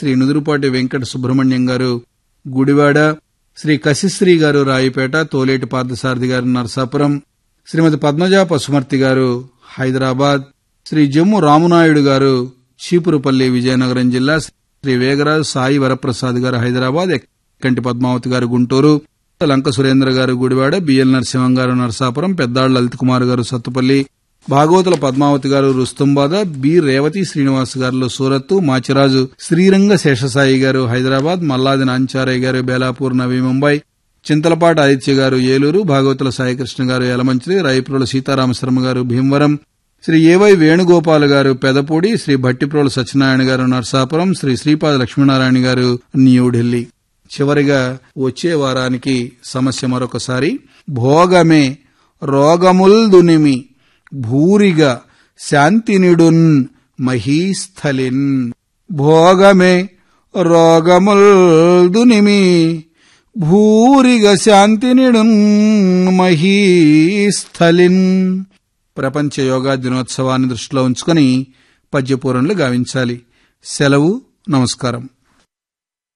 శ్రీ నుదురుపాటి వెంకట సుబ్రహ్మణ్యం గారు గుడివాడ శ్రీ కశిశ్రీ గారు రాయిపేట తోలేటి పార్థసారథి గారు నరసాపురం శ్రీమతి పద్మజ పసుమర్తి గారు హైదరాబాద్ శ్రీ జమ్ము రామునాయుడు గారు చీపురుపల్లి విజయనగరం జిల్లా శ్రీ వేగరాజు సాయి వరప్రసాద్ గారు హైదరాబాద్ ఎక్కంటి పద్మావతి గారు గుంటూరు లంక సురేంద్ర గారు గుడివాడ బిఎల్ నరసింహం గారు నరసాపురం పెద్దాళ్ల లలిత్ కుమార్ గారు సత్తుపల్లి భాగవతుల పద్మావతి గారు రుస్తుంబాద బి రేవతి శ్రీనివాస్ గారు సూరత్ మాచిరాజు శ్రీరంగ శేషసాయి గారు హైదరాబాద్ మల్లాది నాంచారయ్య గారు బేలాపూర్ నవీ ముంబై చింతలపాటి ఆదిత్య గారు ఏలూరు భాగవతుల సాయికృష్ణ గారు యలమంచిలి రాయపురుల సీతారామశర్మ గారు భీమవరం శ్రీ ఏవై వేణుగోపాల్ గారు పెదపూడి శ్రీ భట్టిప్రోలు సత్యనారాయణ గారు నర్సాపురం శ్రీ శ్రీపాద లక్ష్మీనారాయణ గారు న్యూఢిల్లీ చివరిగా వచ్చే వారానికి సమస్య మరొకసారి భోగమే రోగముల్ దునిమి భూరిగా శాంతినిడున్ మహీస్థలిన్ భోగమే రోగముల్ దునిమి భూరిగ శాంతినిడున్ మహీస్థలిన్ ప్రపంచ యోగా దినోత్సవాన్ని దృష్టిలో ఉంచుకొని పద్యపూరణలు గావించాలి సెలవు నమస్కారం